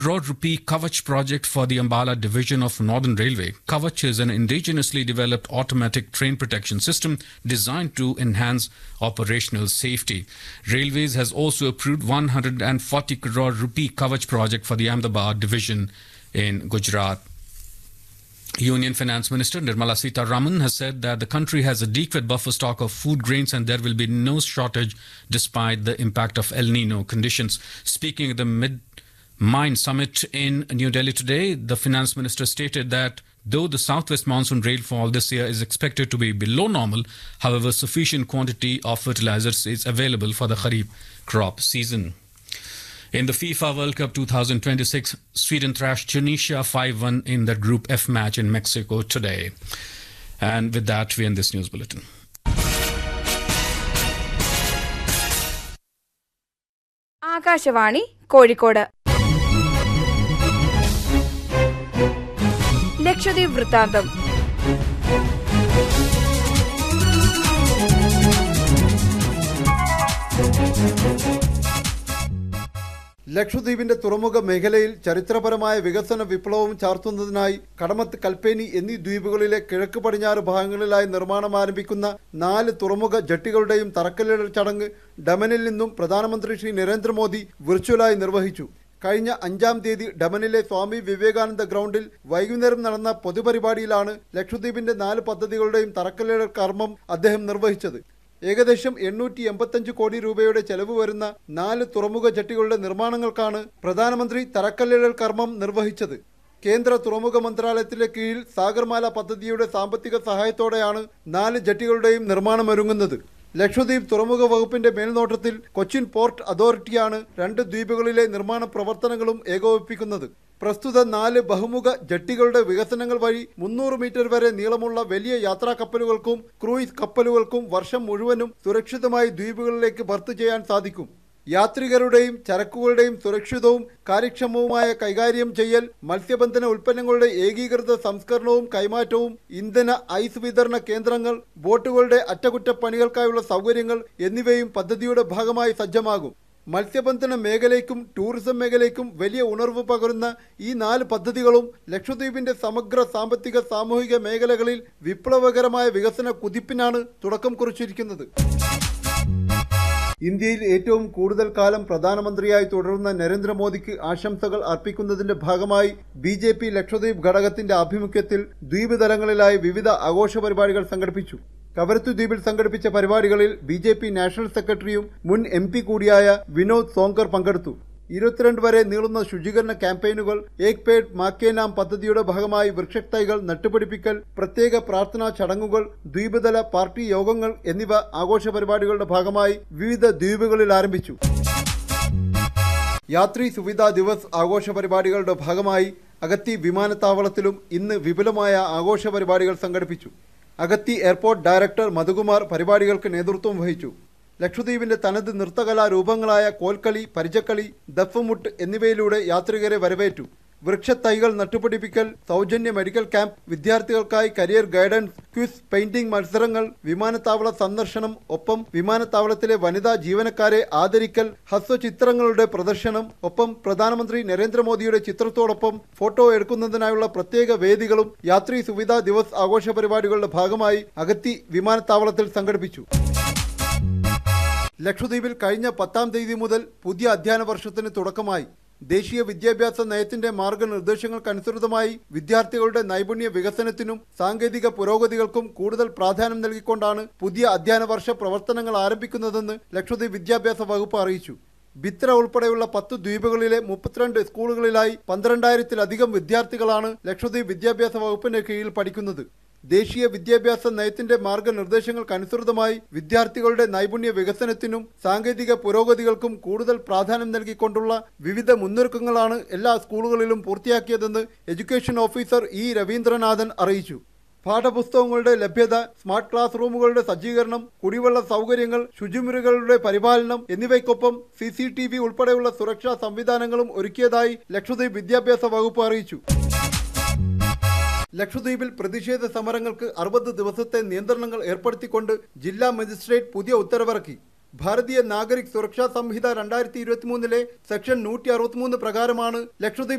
crore rupee Kavach project for the Ambala division of Northern Railway. Kavach is an indigenously developed automatic train protection system designed to enhance operational safety. Railways has also approved 140 crore rupee Kavach project for the Ahmedabad division in Gujarat. Union Finance Minister Nirmala Sitaraman has said that the country has adequate buffer stock of food grains and there will be no shortage despite the impact of El Nino conditions. Speaking at the Mid Mind Summit in New Delhi today, the Finance Minister stated that though the southwest monsoon rainfall this year is expected to be below normal, however, sufficient quantity of fertilizers is available for the Kharif crop season. In the FIFA World Cup 2026, Sweden thrashed Tunisia 5 1 in the Group F match in Mexico today. And with that, we end this news bulletin. Akashvani Kozhikode Lakshadweep വൃത്താന്തം ലക്ഷദ്വീപിന്റെ തുറമുഖ മേഖലയിൽ ചരിത്രപരമായ വികസന വിപ്ലവം ചാർത്തുന്നതിനായി കടമത്ത് കൽപ്പേനി എന്നീ ദ്വീപുകളിലെ കിഴക്ക് പടിഞ്ഞാറ് ഭാഗങ്ങളിലായി നിർമ്മാണം ആരംഭിക്കുന്ന നാല് തുറമുഖ ജട്ടികളുടെയും തറക്കല്ലിടൽ ചടങ്ങ് ഡമനിൽ നിന്നും പ്രധാനമന്ത്രി ശ്രീ നരേന്ദ്രമോദി വിർച്വലായി നിർവഹിച്ചു കഴിഞ്ഞ അഞ്ചാം തീയതി ഡമനിലെ സ്വാമി വിവേകാനന്ദ ഗ്രൗണ്ടിൽ വൈകുന്നേരം നടന്ന പൊതുപരിപാടിയിലാണ് ലക്ഷദ്വീപിന്റെ നാല് പദ്ധതികളുടെയും തറക്കല്ലിടൽ കർമ്മം അദ്ദേഹം നിർവഹിച്ചത് ഏകദേശം എണ്ണൂറ്റി എൺപത്തഞ്ച് കോടി രൂപയുടെ ചെലവ് വരുന്ന നാല് തുറമുഖ ജട്ടികളുടെ നിർമ്മാണങ്ങൾക്കാണ് പ്രധാനമന്ത്രി തറക്കല്ലിടൽ കർമ്മം നിർവഹിച്ചത് കേന്ദ്ര തുറമുഖ മന്ത്രാലയത്തിന്റെ കീഴിൽ സാഗർമാല പദ്ധതിയുടെ സാമ്പത്തിക സഹായത്തോടെയാണ് നാല് ജട്ടികളുടെയും നിർമ്മാണം ഒരുങ്ങുന്നത് ലക്ഷദ്വീപ് തുറമുഖ വകുപ്പിന്റെ മേൽനോട്ടത്തിൽ കൊച്ചിൻ പോർട്ട് അതോറിറ്റിയാണ് രണ്ട് ദ്വീപുകളിലെ നിർമ്മാണ പ്രവർത്തനങ്ങളും ഏകോപിപ്പിക്കുന്നത് പ്രസ്തുത നാല് ബഹുമുഖ ജട്ടികളുടെ വികസനങ്ങൾ വഴി മുന്നൂറ് മീറ്റർ വരെ നീളമുള്ള വലിയ യാത്രാ കപ്പലുകൾക്കും ക്രൂയിസ് കപ്പലുകൾക്കും വർഷം മുഴുവനും സുരക്ഷിതമായി ദ്വീപുകളിലേക്ക് ബർത്ത് ചെയ്യാൻ സാധിക്കും യാത്രികരുടെയും ചരക്കുകളുടെയും സുരക്ഷിതവും കാര്യക്ഷമവുമായ കൈകാര്യം ചെയ്യൽ മത്സ്യബന്ധന ഉൽപ്പന്നങ്ങളുടെ ഏകീകൃത സംസ്കരണവും കൈമാറ്റവും ഇന്ധന ഐസ് വിതരണ കേന്ദ്രങ്ങൾ ബോട്ടുകളുടെ അറ്റകുറ്റപ്പണികൾക്കായുള്ള സൗകര്യങ്ങൾ എന്നിവയും പദ്ധതിയുടെ ഭാഗമായി സജ്ജമാകും മത്സ്യബന്ധന മേഖലയ്ക്കും ടൂറിസം മേഖലയ്ക്കും വലിയ ഉണർവ് പകരുന്ന ഈ നാല് പദ്ധതികളും ലക്ഷദ്വീപിന്റെ സമഗ്ര സാമ്പത്തിക സാമൂഹിക മേഖലകളിൽ വിപ്ലവകരമായ വികസന കുതിപ്പിനാണ് തുടക്കം കുറിച്ചിരിക്കുന്നത് ഇന്ത്യയിൽ ഏറ്റവും കൂടുതൽ കാലം പ്രധാനമന്ത്രിയായി തുടരുന്ന നരേന്ദ്രമോദിക്ക് ആശംസകൾ അർപ്പിക്കുന്നതിന്റെ ഭാഗമായി ബി ജെ പി ലക്ഷദ്വീപ് ഘടകത്തിന്റെ ആഭിമുഖ്യത്തിൽ ദ്വീപ് തലങ്ങളിലായി വിവിധ ആഘോഷ പരിപാടികൾ സംഘടിപ്പിച്ചു കവരത്തു ദ്വീപിൽ സംഘടിപ്പിച്ച പരിപാടികളിൽ ബി ജെ പി നാഷണൽ സെക്രട്ടറിയും മുൻ എം പി കൂടിയായ വിനോദ് സോങ്കർ പങ്കെടുത്തു ഇരുപത്തിരണ്ട് വരെ നീളുന്ന ശുചീകരണ ക്യാമ്പയിനുകൾ ഏക് പേഡ് മാക്കേ നാം പദ്ധതിയുടെ ഭാഗമായി വൃക്ഷത്തൈകൾ നട്ടുപിടിപ്പിക്കൽ പ്രത്യേക പ്രാർത്ഥനാ ചടങ്ങുകൾ ദ്വീപതല പാർട്ടി യോഗങ്ങൾ എന്നിവ ആഘോഷ പരിപാടികളുടെ ഭാഗമായി വിവിധ ദ്വീപുകളിൽ ആരംഭിച്ചു യാത്രി സുവിധാ ദിവസ് ആഘോഷ പരിപാടികളുടെ ഭാഗമായി അഗത്തി വിമാനത്താവളത്തിലും ഇന്ന് വിപുലമായ ആഘോഷ പരിപാടികൾ സംഘടിപ്പിച്ചു അഗത്തി എയർപോർട്ട് ഡയറക്ടർ മധുകുമാർ പരിപാടികൾക്ക് നേതൃത്വം വഹിച്ചു ലക്ഷദ്വീപിന്റെ തനത് നൃത്തകലാ രൂപങ്ങളായ കോൽക്കളി പരിചക്കളി ദഫ്മുട്ട് എന്നിവയിലൂടെ യാത്രികരെ വരവേറ്റു വൃക്ഷത്തൈകൾ നട്ടുപിടിപ്പിക്കൽ സൗജന്യ മെഡിക്കൽ ക്യാമ്പ് വിദ്യാർത്ഥികൾക്കായി കരിയർ ഗൈഡൻസ് ക്വിസ് പെയിന്റിംഗ് മത്സരങ്ങൾ വിമാനത്താവള സന്ദർശനം ഒപ്പം വിമാനത്താവളത്തിലെ വനിതാ ജീവനക്കാരെ ആദരിക്കൽ ഹസ്വചിത്രങ്ങളുടെ പ്രദർശനം ഒപ്പം പ്രധാനമന്ത്രി നരേന്ദ്രമോദിയുടെ ചിത്രത്തോടൊപ്പം ഫോട്ടോ എടുക്കുന്നതിനായുള്ള പ്രത്യേക വേദികളും യാത്രി സുവിധാ ദിവസ് ആഘോഷ പരിപാടികളുടെ ഭാഗമായി അഗത്തി വിമാനത്താവളത്തിൽ സംഘടിപ്പിച്ചു ലക്ഷദ്വീപിൽ കഴിഞ്ഞ പത്താം തീയതി മുതൽ പുതിയ അധ്യയന വർഷത്തിന് തുടക്കമായി ദേശീയ വിദ്യാഭ്യാസ നയത്തിന്റെ മാർഗനിർദ്ദേശങ്ങൾക്കനുസൃതമായി വിദ്യാർത്ഥികളുടെ നൈപുണ്യ വികസനത്തിനും സാങ്കേതിക പുരോഗതികൾക്കും കൂടുതൽ പ്രാധാന്യം നൽകിക്കൊണ്ടാണ് പുതിയ അധ്യയന വർഷ പ്രവർത്തനങ്ങൾ ആരംഭിക്കുന്നതെന്ന് ലക്ഷദ്വീപ് വിദ്യാഭ്യാസ വകുപ്പ് അറിയിച്ചു ബിത്ര ഉൾപ്പെടെയുള്ള പത്ത് ദ്വീപുകളിലെ മുപ്പത്തിരണ്ട് സ്കൂളുകളിലായി പന്ത്രണ്ടായിരത്തിലധികം വിദ്യാർത്ഥികളാണ് ലക്ഷദ്വീപ് വിദ്യാഭ്യാസ വകുപ്പിന്റെ കീഴിൽ പഠിക്കുന്നത് ദേശീയ വിദ്യാഭ്യാസ നയത്തിന്റെ മാർഗനിർദ്ദേശങ്ങൾക്കനുസൃതമായി വിദ്യാർത്ഥികളുടെ നൈപുണ്യ വികസനത്തിനും സാങ്കേതിക പുരോഗതികൾക്കും കൂടുതൽ പ്രാധാന്യം നൽകിക്കൊണ്ടുള്ള വിവിധ മുന്നൊരുക്കങ്ങളാണ് എല്ലാ സ്കൂളുകളിലും പൂർത്തിയാക്കിയതെന്ന് എഡ്യൂക്കേഷൻ ഓഫീസർ ഇ രവീന്ദ്രനാഥൻ അറിയിച്ചു പാഠപുസ്തകങ്ങളുടെ ലഭ്യത സ്മാർട്ട് ക്ലാസ് റൂമുകളുടെ സജ്ജീകരണം കുടിവെള്ള സൗകര്യങ്ങൾ ശുചിമുറികളുടെ പരിപാലനം എന്നിവയ്ക്കൊപ്പം സി സി ടി വി ഉൾപ്പെടെയുള്ള സുരക്ഷാ സംവിധാനങ്ങളും ഒരുക്കിയതായി ലക്ഷദ്വീപ് വിദ്യാഭ്യാസ വകുപ്പ് അറിയിച്ചു ലക്ഷദ്വീപിൽ പ്രതിഷേധ സമരങ്ങൾക്ക് അറുപത് ദിവസത്തെ നിയന്ത്രണങ്ങൾ ഏർപ്പെടുത്തിക്കൊണ്ട് ജില്ലാ മജിസ്ട്രേറ്റ് പുതിയ ഉത്തരവിറക്കി ഭാരതീയ നാഗരിക് സുരക്ഷാ സംഹിത രണ്ടായിരത്തി ഇരുപത്തിമൂന്നിലെ സെക്ഷൻ നൂറ്റി അറുപത്തിമൂന്ന് പ്രകാരമാണ് ലക്ഷദ്വീപ്